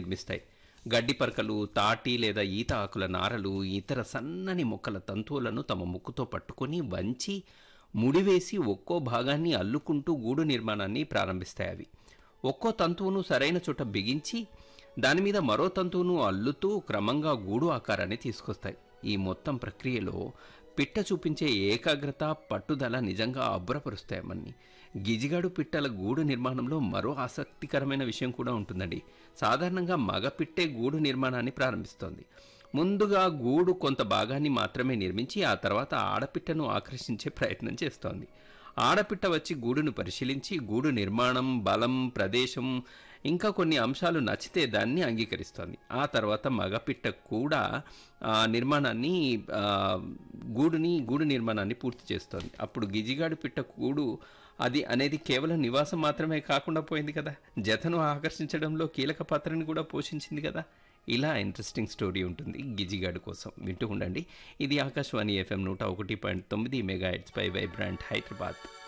నిర్మిస్తాయి గడ్డి పరకలు తాటి లేదా ఈత ఆకుల నారలు ఇతర సన్నని మొక్కల తంతువులను తమ ముక్కుతో పట్టుకొని వంచి ముడివేసి ఒక్కో భాగాన్ని అల్లుకుంటూ గూడు నిర్మాణాన్ని ప్రారంభిస్తాయి అవి ఒక్కో తంతువును సరైన చోట బిగించి దాని మీద మరో తంతువును అల్లుతూ క్రమంగా గూడు ఆకారాన్ని తీసుకొస్తాయి ఈ మొత్తం ప్రక్రియలో పిట్ట చూపించే ఏకాగ్రత పట్టుదల నిజంగా అబ్బురపరుస్తాయి మన్ని గిజిగాడు పిట్టల గూడు నిర్మాణంలో మరో ఆసక్తికరమైన విషయం కూడా ఉంటుందండి సాధారణంగా మగ పిట్టే గూడు నిర్మాణాన్ని ప్రారంభిస్తోంది ముందుగా గూడు కొంత భాగాన్ని మాత్రమే నిర్మించి ఆ తర్వాత ఆడపిట్టను ఆకర్షించే ప్రయత్నం చేస్తోంది ఆడపిట్ట వచ్చి గూడును పరిశీలించి గూడు నిర్మాణం బలం ప్రదేశం ఇంకా కొన్ని అంశాలు నచ్చితే దాన్ని అంగీకరిస్తోంది ఆ తర్వాత మగపిట్ట కూడా ఆ నిర్మాణాన్ని ఆ, గూడుని గూడు నిర్మాణాన్ని పూర్తి చేస్తోంది అప్పుడు గిజిగాడు పిట్ట గూడు అది అనేది కేవలం నివాసం మాత్రమే కాకుండా పోయింది కదా జతను ఆకర్షించడంలో కీలక పాత్రని కూడా పోషించింది కదా ఇలా ఇంట్రెస్టింగ్ స్టోరీ ఉంటుంది గిజిగాడు కోసం వింటూ ఉండండి ఇది ఆకాశవాణి ఎఫ్ఎం నూట ఒకటి పాయింట్ తొమ్మిది మెగా పై వైబ్రాంట్ హైదరాబాద్